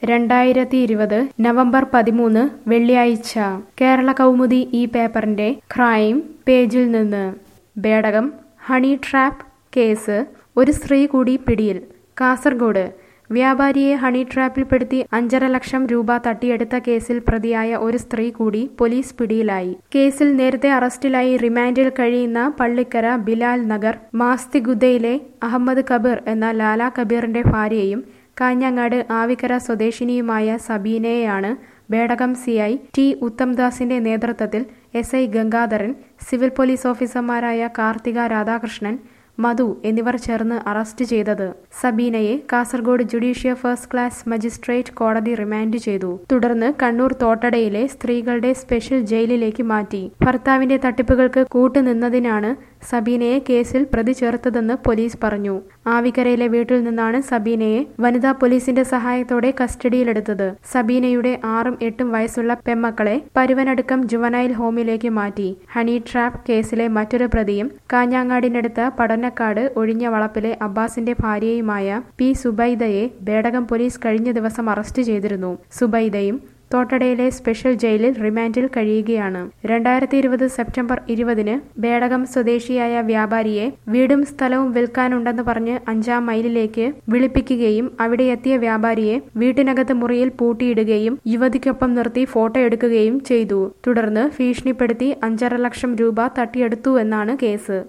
രണ്ടായിരത്തി ഇരുപത് നവംബർ പതിമൂന്ന് വെള്ളിയാഴ്ച കേരള കൗമുദി ഈ പേപ്പറിന്റെ ക്രൈം പേജിൽ നിന്ന് ബേടകം ഹണി ട്രാപ്പ് കേസ് ഒരു സ്ത്രീ കൂടി പിടിയിൽ കാസർഗോഡ് വ്യാപാരിയെ ഹണി ട്രാപ്പിൽപ്പെടുത്തി അഞ്ചര ലക്ഷം രൂപ തട്ടിയെടുത്ത കേസിൽ പ്രതിയായ ഒരു സ്ത്രീ കൂടി പോലീസ് പിടിയിലായി കേസിൽ നേരത്തെ അറസ്റ്റിലായി റിമാൻഡിൽ കഴിയുന്ന പള്ളിക്കര ബിലാൽ നഗർ മാസ്തിഗുദയിലെ അഹമ്മദ് കബീർ എന്ന ലാല കബീറിന്റെ ഭാര്യയും കാഞ്ഞങ്ങാട് ആവിക്കര സ്വദേശിനിയുമായ സബീനയെയാണ് ബേടകം സി ഐ ടി ഉത്തംദാസിന്റെ നേതൃത്വത്തിൽ S I Gangadharan civil police ഓഫീസർമാരായ കാർത്തിക രാധാകൃഷ്ണൻ മധു എന്നിവർ ചേർന്ന് അറസ്റ്റ് ചെയ്തത് സബീനയെ Kasaragod judicial first class magistrate കോടതി റിമാൻഡ് ചെയ്തു തുടർന്ന് കണ്ണൂർ തോട്ടടയിലെ സ്ത്രീകളുടെ സ്പെഷ്യൽ ജയിലിലേക്ക് മാറ്റി ഭർത്താവിന്റെ തട്ടിപ്പുകൾക്ക് കൂട്ടുനിന്നതിനാണ് സബീനയെ കേസിൽ പ്രതി ചേർത്തതെന്ന് പോലീസ് പറഞ്ഞു ആവിക്കരയിലെ വീട്ടിൽ നിന്നാണ് സബീനയെ വനിതാ പോലീസിന്റെ സഹായത്തോടെ കസ്റ്റഡിയിലെടുത്തത് സബീനയുടെ ആറും എട്ടും വയസ്സുള്ള പെമ്മക്കളെ പരുവനടുക്കം ജുവനൈൽ ഹോമിലേക്ക് മാറ്റി ഹണി ട്രാപ്പ് കേസിലെ മറ്റൊരു പ്രതിയും കാഞ്ഞാങ്ങാടിനടുത്ത പടന്നക്കാട് ഒഴിഞ്ഞ വളപ്പിലെ അബ്ബാസിന്റെ ഭാര്യയുമായ പി സുബൈദയെ ബേടകം പോലീസ് കഴിഞ്ഞ ദിവസം അറസ്റ്റ് ചെയ്തിരുന്നു സുബൈദയും തോട്ടടയിലെ സ്പെഷ്യൽ ജയിലിൽ റിമാൻഡിൽ കഴിയുകയാണ് രണ്ടായിരത്തി ഇരുപത് സെപ്റ്റംബർ ഇരുപതിന് ബേടകം സ്വദേശിയായ വ്യാപാരിയെ വീടും സ്ഥലവും വിൽക്കാനുണ്ടെന്ന് പറഞ്ഞ് അഞ്ചാം മൈലിലേക്ക് വിളിപ്പിക്കുകയും അവിടെ എത്തിയ വ്യാപാരിയെ വീട്ടിനകത്ത് മുറിയിൽ പൂട്ടിയിടുകയും യുവതിക്കൊപ്പം നിർത്തി ഫോട്ടോ എടുക്കുകയും ചെയ്തു തുടർന്ന് ഭീഷണിപ്പെടുത്തി അഞ്ചര ലക്ഷം രൂപ തട്ടിയെടുത്തു എന്നാണ് കേസ്